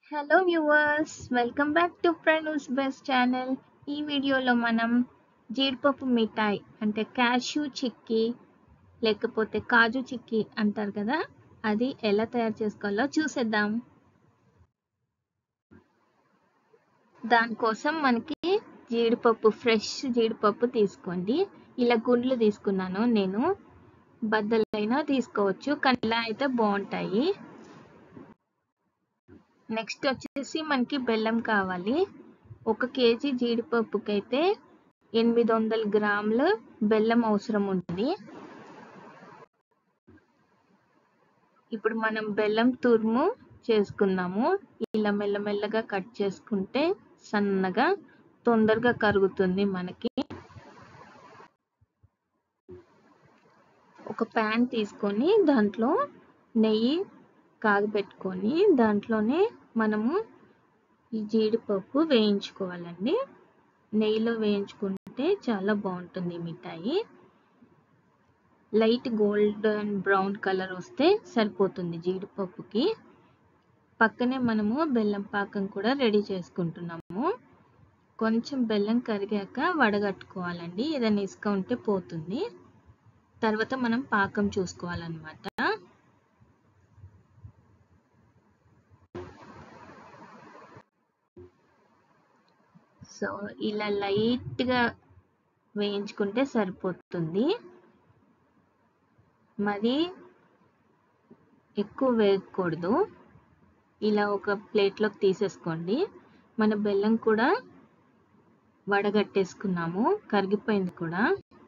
hello viewers welcome back to Pranu's best channel ఈ వీడియోలో మనం జీడిపప్పు మిఠాయి అంటే క్యాష్యూ చిక్కీ లేకపోతే కాజు చిక్కీ అంటారు కదా అది ఎలా తయారు చేసుకోవాలో చూసేద్దాం దానికోసం మనకి జీడిపప్పు ఫ్రెష్ జీడిపప్పు తీసుకోండి ఇలా గుండ్లు తీసుకున్నాను నేను బద్దలైనా తీసుకోవచ్చు కానీ ఇలా అయితే బాగుంటాయి నెక్స్ట్ వచ్చేసి మనకి బెల్లం కావాలి ఒక కేజీ జీడిపప్పుకి అయితే ఎనిమిది వందల గ్రాములు బెల్లం అవసరం ఉంటుంది ఇప్పుడు మనం బెల్లం తురుము చేసుకుందాము ఇలా మెల్లమెల్లగా కట్ చేసుకుంటే సన్నగా తొందరగా కరుగుతుంది మనకి ఒక ప్యాన్ తీసుకొని దాంట్లో నెయ్యి కాగబెట్టుకొని దాంట్లోనే మనము ఈ జీడిపప్పు వేయించుకోవాలండి నెయ్యిలో వేయించుకుంటే చాలా బాగుంటుంది మిఠాయి లైట్ గోల్డెన్ బ్రౌన్ కలర్ వస్తే సరిపోతుంది జీడిపప్పుకి పక్కనే మనము బెల్లం పాకం కూడా రెడీ చేసుకుంటున్నాము కొంచెం బెల్లం కరిగాక వడగట్టుకోవాలండి ఏదైనా ఇసుక ఉంటే పోతుంది తర్వాత మనం పాకం చూసుకోవాలన్నమాట సో ఇలా లైట్గా వేయించుకుంటే సరిపోతుంది మరి ఎక్కువ వేయకూడదు ఇలా ఒక ప్లేట్లోకి తీసేసుకోండి మన బెల్లం కూడా వడగట్టేసుకున్నాము కరిగిపోయింది కూడా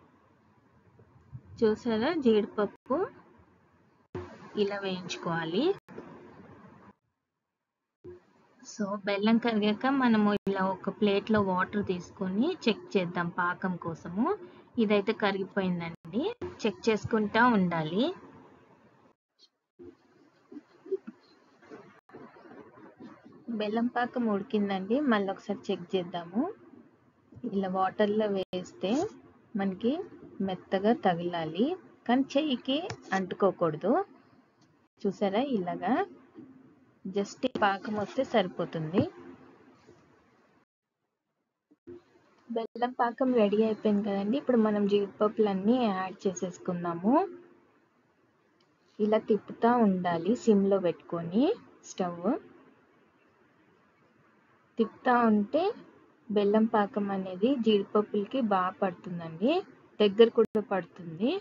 చూసారా జీడిపప్పు ఇలా వేయించుకోవాలి సో బెల్లం కరిగాక మనము ఇలా ఒక ప్లేట్లో వాటర్ తీసుకొని చెక్ చేద్దాం పాకం కోసము ఇదైతే కరిగిపోయిందండి చెక్ చేసుకుంటా ఉండాలి బెల్లం పాకం ఉడికిందండి మళ్ళీ ఒకసారి చెక్ చేద్దాము ఇలా వాటర్లో వేస్తే మనకి మెత్తగా తగిలాలి కానీ చెయ్యికి అంటుకోకూడదు చూసారా ఇలాగా జస్ట్ పాకం వస్తే సరిపోతుంది బెల్లం పాకం రెడీ అయిపోయింది కదండి ఇప్పుడు మనం జీడిపప్పులన్నీ యాడ్ చేసేసుకుందాము ఇలా తిప్పుతూ ఉండాలి సిమ్లో పెట్టుకొని స్టవ్ తిప్పుతూ ఉంటే బెల్లం పాకం అనేది జీడిపప్పులకి బాగా పడుతుందండి దగ్గర కూడా పడుతుంది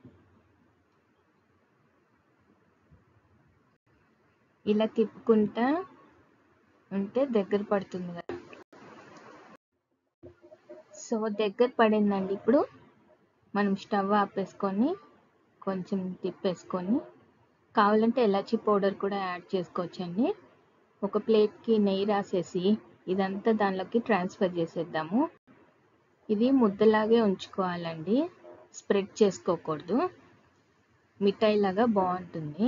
ఇలా తిప్పుకుంటా ఉంటే దగ్గర పడుతుంది కదా సో దగ్గర పడిందండి ఇప్పుడు మనం స్టవ్ ఆపేసుకొని కొంచెం తిప్పేసుకొని కావాలంటే ఎలాచి పౌడర్ కూడా యాడ్ చేసుకోవచ్చండి ఒక ప్లేట్కి నెయ్యి రాసేసి ఇదంతా దానిలోకి ట్రాన్స్ఫర్ చేసేద్దాము ఇది ముద్దలాగే ఉంచుకోవాలండి స్ప్రెడ్ చేసుకోకూడదు మిఠాయి లాగా బాగుంటుంది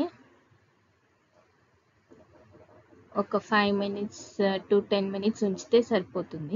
ఒక five minutes to ten minutes ఉంచితే సరిపోతుంది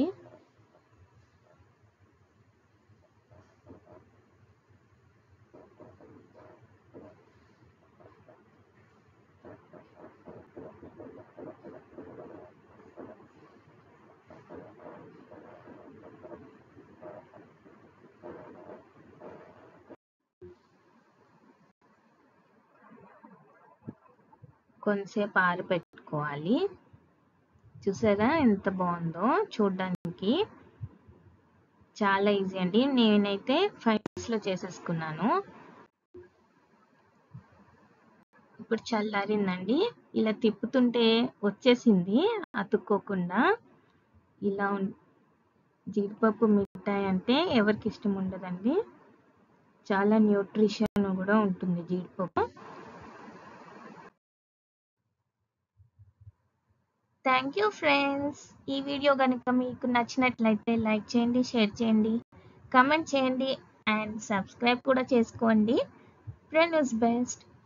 కొంతసేపు ఆరబెట్టుకోవాలి చూసారా ఎంత బాగుందో చూడడానికి చాలా ఈజీ అండి నేనైతే ఫైవ్ మినిట్స్లో చేసేసుకున్నాను ఇప్పుడు చల్లారిందండి ఇలా తిప్పుతుంటే వచ్చేసింది అతుక్కోకుండా ఇలా జీడిపప్పు మిఠాయి అంటే ఎవరికి ఇష్టం ఉండదండి చాలా న్యూట్రిషన్ కూడా ఉంటుంది జీడిపప్పు థ్యాంక్ యూ ఫ్రెండ్స్ ఈ వీడియో కనుక మీకు నచ్చినట్లయితే లైక్ చేయండి షేర్ చేయండి కమెంట్ చేయండి అండ్ సబ్స్క్రైబ్ కూడా చేసుకోండి ఫ్రెండ్ ఇస్ బెస్ట్